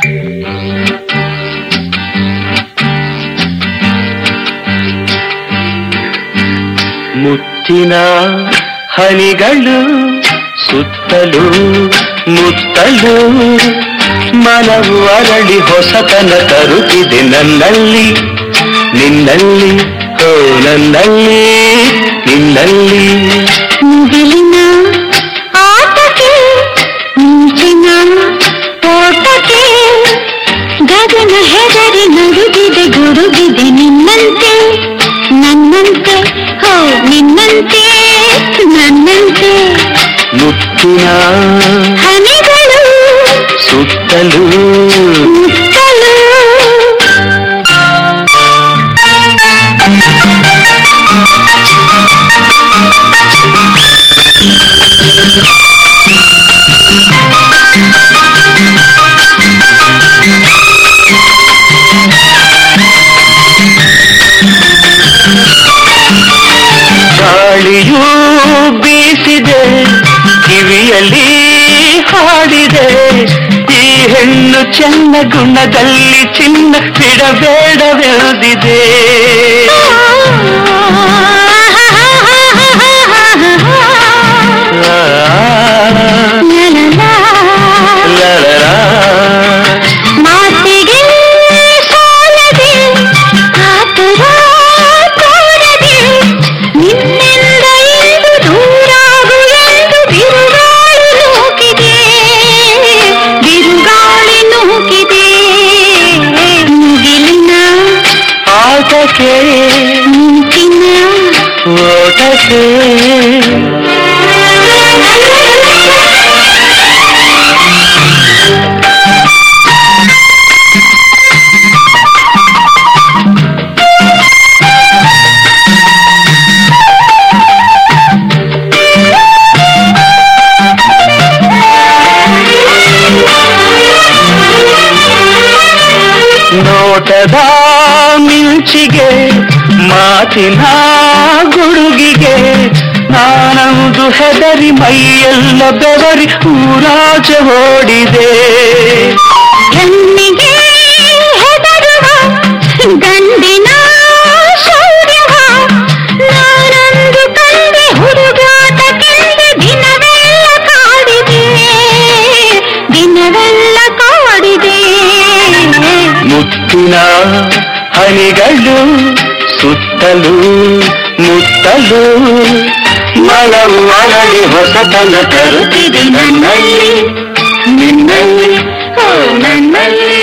ಮುತ್ತಿನ ಹನಿಗಳು ಸುತ್ತಲೂ ಮುತ್ತಲು ಮನವು ಅರಳಿ ಹೊಸತನ ತರುತ್ತಿದೆ ನನ್ನಲ್ಲಿ ನಿನ್ನಲ್ಲಿ ಹೋ ನನ್ನಲ್ಲಿ ನಿನ್ನಲ್ಲಿ ಮುಗಿಲಿನ ಆಟಕ್ಕೆ ಮಿಂಚಿನ ಓಟಕ್ಕೆ ಗಗನ ಹೆದರಿ ನಡುಗಿದೆ ಗುರುಗಿದೆ ನಿನ್ನಂತೆ ನನ್ನಂತೆ ಹೋ ನಿನ್ನಂತೆ ನನ್ನಂತೆ ಮುತ್ತಿನ ಹನಿಗಳು ಸುತ್ತಲೂ ಮುತ್ತಲು ಗಾಳಿಯೂ ಬೀಸಿದೆ ಕಿವಿಯಲ್ಲಿ ಹಾಡಿದೆ ಈ ಹೆಣ್ಣು ಚೆನ್ನ ಗುಣದಲ್ಲಿ ಚಿನ್ನ ಬಿಡಬೇಡವೆಂದಿದೆ ಲಲಲಾ. ಮಾತಿಗೆ ಸಾಲದೆ ಕಾತುರ ತೋರದೆ ನಿನ್ನಿಂದ ಇಂದು ದೂರಾಗು ಎಂದು ಬಿರುಗಾಳಿ ನೂಕಿದೆ ಬಿರುಗಾಳಿ ನೂಕಿದೆ ಮುಗಿಲಿನ ಆಟಕ್ಕೆ ಮಿಂಚಿನ ಓಟಕ್ಕೆ ನೋಟದ ಮಿಂಚಿಗೆ ಮಾತಿನ ಗುಡುಗಿಗೆ ನಾನಂದು ಹೆದರಿ ಮೈಯೆಲ್ಲ ಬೆವರಿ ಊರಾಚೆ ಓಡಿದೆ ಹೆಣ್ಣಿಗೆ ಹೆದರುವ ಗಂಡಿನ ಶೌರ್ಯವ ನಾನಂದು ಕಂಡೆ ಹುಡುಗಾಟಕ್ಕೆಂದು ದಿನವೆಲ್ಲ ಕಾಡಿದೆ ದಿನವೆಲ್ಲ ಕಾಡಿದೆ ಮುತ್ತಿನ ಹನಿಗಳು ಸುತ್ತಲೂ ಮುತ್ತಲು ಮಲವು ಅರಳಿ ಹೊಸತನ ತರುತ್ತಿದೆ ನನ್ನಲ್ಲಿ ನಿನ್ನಲ್ಲಿ ಓ ನನ್ನಲ್ಲಿ